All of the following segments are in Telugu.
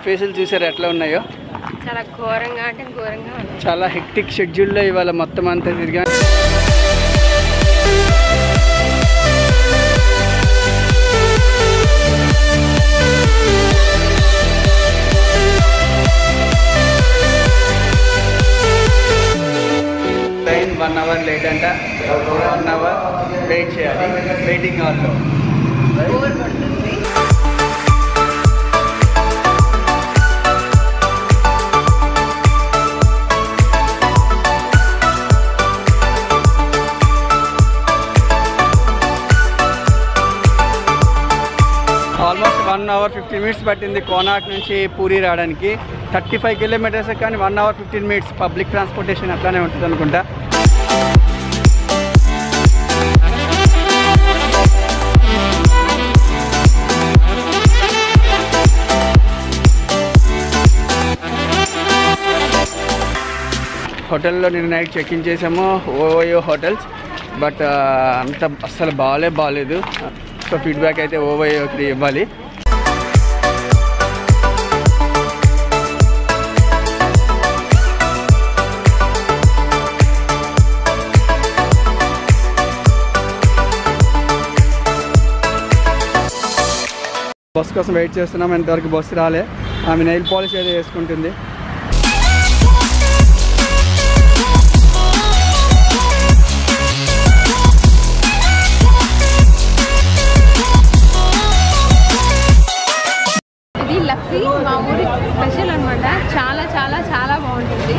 ఫేసులు చూసారు ఎట్లా ఉన్నాయో చాలా ఘోరంగా అంటే ఘోరంగా ఉంది చాలా హెక్టిక్ షెడ్యూల్లో ఇవాళ మొత్తం అంతా తిరిగా ట్రైన్ వన్ అవర్ లేట్ అంట వన్ అవర్ వెయిట్ చేయాలి వెయిటింగ్ హాల్లో బోర్ పడుతుంది almost one hour fifteen minutes పట్టింది కోనాక్ నుంచి పూరి రావడానికి థర్టీ ఫైవ్ కిలోమీటర్స్ కానీ one hour fifteen minutes public transportation అట్లానే ఉంటుంది అనుకుంటా హోటల్లో నిన్న నైట్ చెక్ ఇన్ చేసాము ఓవయో హోటల్స్ బట్ అంత అస్సలు బాగాలే బాగాలేదు సో ఫీడ్బ్యాక్ అయితే ఓవయోకి ఇవ్వాలి బస్ కోసం వెయిట్ చేస్తున్నాం ఇంతవరకు బస్సు రాలే ఆమె నెయిల్ పాలిష్ ఏదో వేసుకుంటుంది ఇది లస్సీ మా ఊరి స్పెషల్ అన్నమాట చాలా చాలా చాలా బాగుంటుంది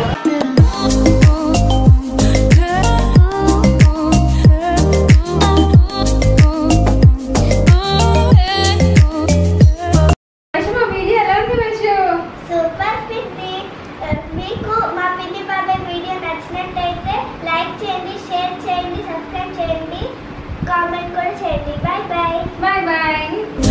మా వీడియో ఎలా ఉంది వర్షు సూపర్ పిన్ని మీకు మా పిన్ని బాబాయ్ వీడియో నచ్చినట్టయితే లైక్ చేయండి షేర్ చేయండి సబ్స్క్రైబ్ చేయండి కామెంట్ కూడా చేయండి బాయ్ బాయ్ బాయ్ బాయ్